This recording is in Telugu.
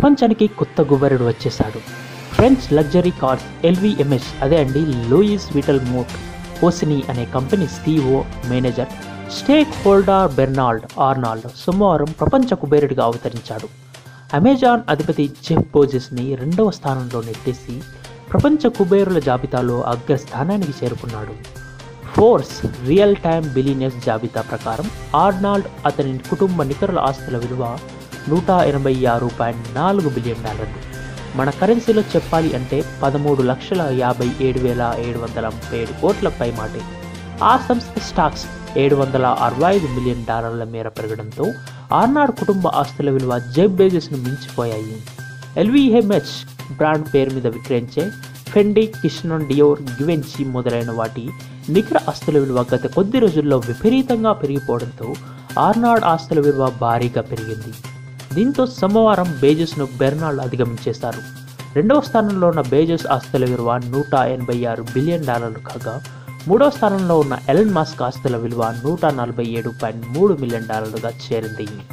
ప్రపంచానికి కొత్త గుబెరుడు వచ్చేశాడు ఫ్రెంచ్ లగ్జరీ కార్స్ ఎల్విఎంఎస్ అదే అండి లూయిస్ విటల్ మోట్ ఓసిని అనే company CEO manager stakeholder Bernard Arnault సోమవారం ప్రపంచ కుబేరుడిగా అవతరించాడు అమెజాన్ అధిపతి జెఫ్ బోజెస్ని రెండవ స్థానంలో నెట్టేసి ప్రపంచ కుబేరుల జాబితాలో అగ్రస్థానానికి చేరుకున్నాడు ఫోర్స్ రియల్ టైమ్ బిలినియర్స్ జాబితా ప్రకారం ఆర్నాల్డ్ అతని కుటుంబ నికరుల ఆస్తుల విలువ నూట ఎనభై ఆరు పాయింట్ నాలుగు బిలియన్ డాలర్లు మన కరెన్సీలో చెప్పాలి అంటే పదమూడు లక్షల యాభై ఏడు వేల ఏడు వందల ముప్పై ఏడు కోట్ల పైమాటే ఆ సంస్థ స్టాక్స్ ఏడు వందల అరవై ఐదు మిలియన్ డాలర్ల మేర పెరగడంతో ఆర్నాడ్ కుటుంబ ఆస్తుల విలువ జెబ్ బేజెస్ను మించిపోయాయి ఎల్వీహెచ్ఎస్ బ్రాండ్ పేరు మీద విక్రయించే ఫెండి కిషనన్ డియోర్ గివెన్సీ మొదలైన వాటి నికర ఆస్తుల విలువ గత కొద్ది రోజుల్లో విపరీతంగా పెరిగిపోవడంతో ఆర్నాడ్ ఆస్తుల విలువ భారీగా పెరిగింది దీంతో సోమవారం బేజస్ను బెర్నాల్డ్ అధిగమించేశారు రెండవ స్థానంలో ఉన్న బేజస్ ఆస్తుల విలువ నూట ఎనభై ఆరు బిలియన్ డాలర్లు కాగా మూడవ స్థానంలో ఉన్న ఎలన్ మాస్క్ ఆస్తుల విలువ నూట నలభై ఏడు పాయింట్ మూడు మిలియన్ డాలర్లుగా చేరింది